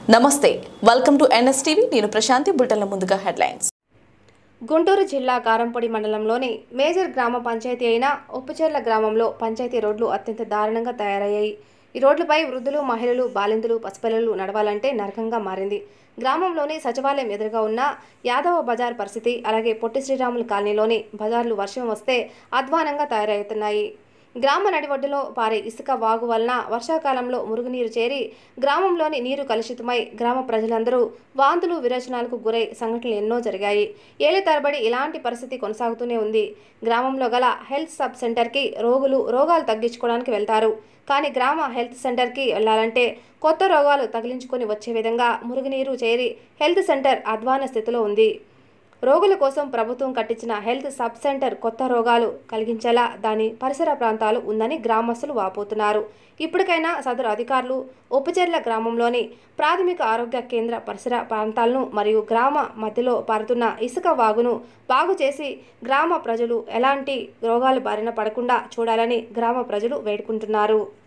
నమస్తే welcome to NSTV నేను ప్రశాంతి బుల్టన్ల ముందుగా హెడ్లైన్స్ గుంటూరు జిల్లా కారంపొడి మండలంలోని మేజర్ గ్రామ పంచాయతీ అయిన ఉప్పుచెర్ల గ్రామంలో పంచాయతీ రోడ్లు అత్యంత దారుణంగా తయారయ్యాయి ఈ రోడ్లపై వృద్ధులు మహిళలు బాలింతలు పసిపిల్లలు నడవాలంటే నరకంగా మారింది గ్రామంలోని సచివాలయం ఎదురుగా ఉన్న యాదవ బజార్ పరిస్థితి అలాగే పొట్టి శ్రీరాములు కాలనీలోని బజార్లు వర్షం వస్తే అధ్వానంగా తయారవుతున్నాయి గ్రామ నడివడ్డులో పారే ఇసుక వాగు వలన వర్షాకాలంలో మురుగునీరు చేరి గ్రామంలోని నీరు కలుషితమై గ్రామ ప్రజలందరూ వాంతులు విరోచనాలకు గురై సంఘటనలు ఎన్నో జరిగాయి ఏళ్ల తరబడి ఇలాంటి పరిస్థితి కొనసాగుతూనే ఉంది గ్రామంలో గల హెల్త్ సబ్ సెంటర్కి రోగులు రోగాలు తగ్గించుకోవడానికి వెళ్తారు కానీ గ్రామ హెల్త్ సెంటర్కి వెళ్ళాలంటే కొత్త రోగాలు తగిలించుకొని వచ్చే విధంగా మురుగునీరు చేరి హెల్త్ సెంటర్ అధ్వాన స్థితిలో ఉంది రోగుల కోసం ప్రభుత్వం కట్టించిన హెల్త్ సబ్ సెంటర్ కొత్త రోగాలు కలిగించేలా దాని పరిసర ప్రాంతాలు ఉందని గ్రామస్తులు వాపోతున్నారు ఇప్పటికైనా సదరు అధికారులు ఉప్పచెర్ల గ్రామంలోని ప్రాథమిక ఆరోగ్య కేంద్ర పరిసర ప్రాంతాలను మరియు గ్రామ మధ్యలో పారుతున్న ఇసుక వాగును బాగు చేసి గ్రామ ప్రజలు ఎలాంటి రోగాలు బారిన పడకుండా చూడాలని గ్రామ ప్రజలు వేడుకుంటున్నారు